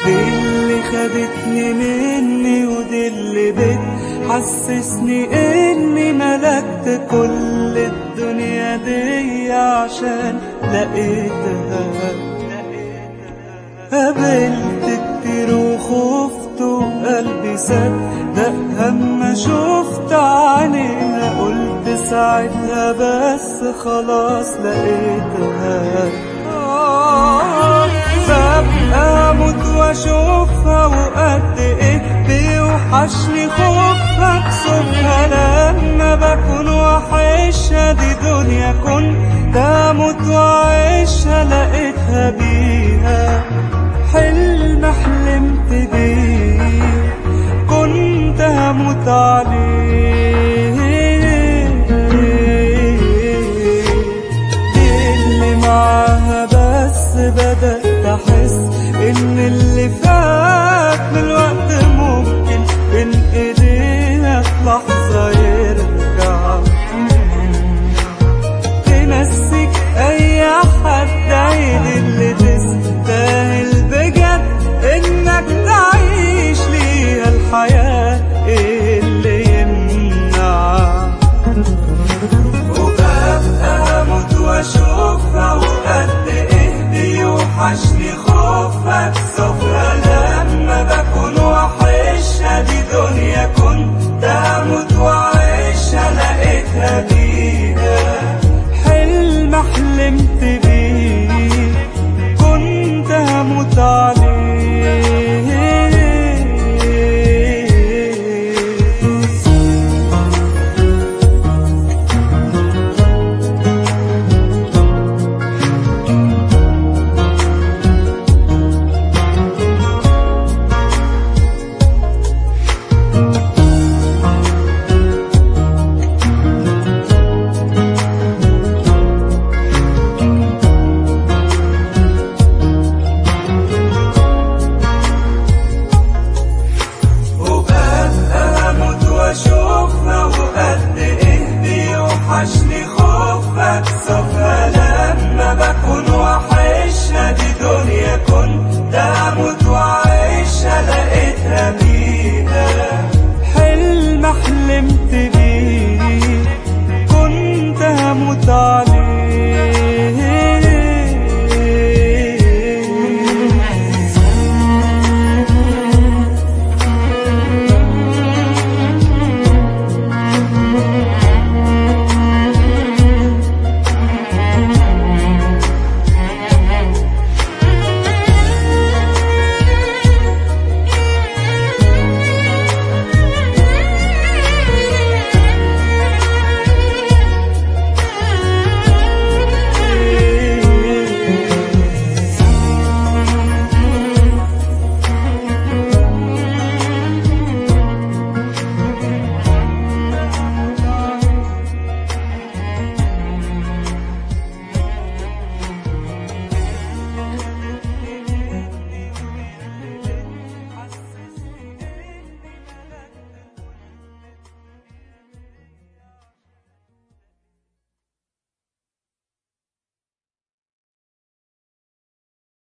دي اللي خدتني مني ودي اللي بتحسسني اني ملكت كل الدنيا دي عشان لقيتها قابلت كتير وخفت وقلبي صدق هما شفت عينيها قلت ساعتها بس خلاص لقيتها آه، ببقى اموت واشوفها وقد ايه بيوحشني خوفها كسوفها لما بكون وحشها دي دنيا كنت اموت واعيشها لقيتها بيها حلم حلمت بيه كنت هموت عليه دي اللي معاها بس بدأت أحس إن اللي فات من الوقت ممكن بين إيديها في لحظة يرجع تنسيك أي حد عيد اللي تستاهل بجد إنك تعيش ليها الحياة إيه اللي يمنع وببقى اموت واشوفها وقد ايه بيوحشني خوفها كسوفها لما